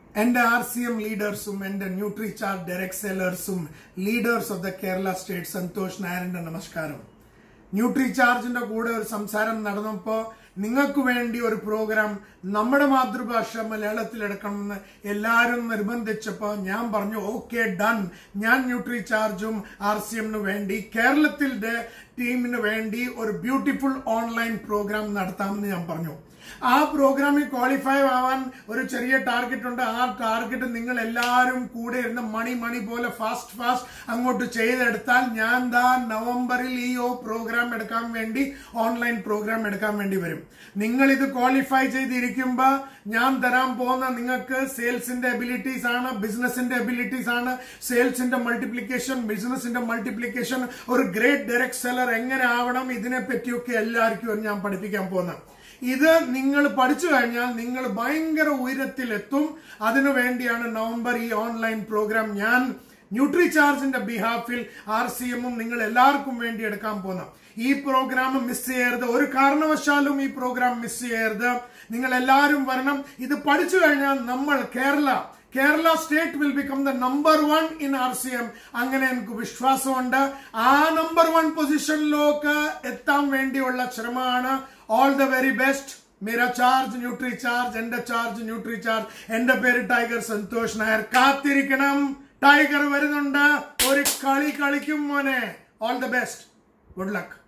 എന്റെ R C M ലീഡേഴ്സും എന്റെ ന്യൂട്രി ചാർജ് ഡയറക്ട് സെല്ലേഴ്സും leaders of the Kerala state Santhosh നായരന്റെ നമസ്കാരം ന്യൂട്രി ചാർജിന്റെ കൂടെ ഒരു സംസാരം നടന്നപ്പോ നിങ്ങൾക്ക് വേണ്ടി ഒരു പ്രോഗ്രാം നമ്മുടെ മാതൃഭാഷ മലയാളത്തിൽ എടുക്കണമെന്ന് എല്ലാവരും നിർബന്ധിച്ചപ്പോ ഞാൻ പറഞ്ഞു ഓക്കെ ഡൺ ഞാൻ ന്യൂട്രി ചാർജും ആർ സി എമ്മിന് വേണ്ടി കേരളത്തിന്റെ ടീമിന് വേണ്ടി ഒരു ബ്യൂട്ടിഫുൾ ഓൺലൈൻ പ്രോഗ്രാം നടത്താമെന്ന് ഞാൻ പറഞ്ഞു ആ പ്രോഗ്രാമിൽ ക്വാളിഫൈ ആവാൻ ഒരു ചെറിയ ടാർഗറ്റ് ഉണ്ട് ആ ടാർഗറ്റ് നിങ്ങൾ എല്ലാവരും കൂടെ ഇരുന്ന് മണി മണി പോലെ ഫാസ്റ്റ് ഫാസ്റ്റ് അങ്ങോട്ട് ചെയ്തെടുത്താൽ ഞാൻ ദാ നവംബറിൽ ഈ ഓ പ്രോഗ്രാം എടുക്കാൻ വേണ്ടി ഓൺലൈൻ പ്രോഗ്രാം എടുക്കാൻ വേണ്ടി വരും നിങ്ങൾ ഇത് ക്വാളിഫൈ ചെയ്തിരിക്കുമ്പോ ഞാൻ തരാൻ പോകുന്ന നിങ്ങൾക്ക് സെയിൽസിന്റെ എബിലിറ്റീസ് ആണ് ബിസിനസിന്റെ എബിലിറ്റീസ് ആണ് സെയിൽസിന്റെ മൾട്ടിപ്ലിക്കേഷൻ ബിസിനസിന്റെ മൾട്ടിപ്ലിക്കേഷൻ ഒരു ഗ്രേറ്റ് ഡയറക്ട് സെല്ലർ എങ്ങനെ ആവണം ഇതിനെ പറ്റിയൊക്കെ എല്ലാവർക്കും ഞാൻ പഠിപ്പിക്കാൻ പോകുന്നത് ഇത് നിങ്ങൾ പഠിച്ചു കഴിഞ്ഞാൽ നിങ്ങൾ ഭയങ്കര ഉയരത്തിലെത്തും അതിനു വേണ്ടിയാണ് നവംബർ ഈ ഓൺലൈൻ പ്രോഗ്രാം ഞാൻ ന്യൂട്രി ചാർജിന്റെ ബിഹാഫിൽ ആർ സി എമ്മും നിങ്ങൾ എല്ലാവർക്കും വേണ്ടി എടുക്കാൻ പോകുന്ന ഈ പ്രോഗ്രാം മിസ് ചെയ്യരുത് ഒരു കാരണവശാലും ഈ പ്രോഗ്രാം മിസ് ചെയ്യരുത് നിങ്ങൾ എല്ലാവരും വരണം ഇത് പഠിച്ചു കഴിഞ്ഞാൽ നമ്മൾ Kerala Kerala state will become the number one in R C M അങ്ങനെ എനിക്ക് വിശ്വാസമുണ്ട് ആ നമ്പർ വൺ പൊസിഷനിലേക്ക് എത്താൻ വേണ്ടിയുള്ള ശ്രമമാണ് all the very best Meera charge Nutricharge എന്റെ ചാർജ് ന്യൂട്രി ചാർജ് എന്റെ പേര് ടൈഗർ സന്തോഷ് നായർ കാത്തിരിക്കണം ടൈഗർ വരുന്നുണ്ട് ഒരു കളി കളിക്കും മോനെ all the best good luck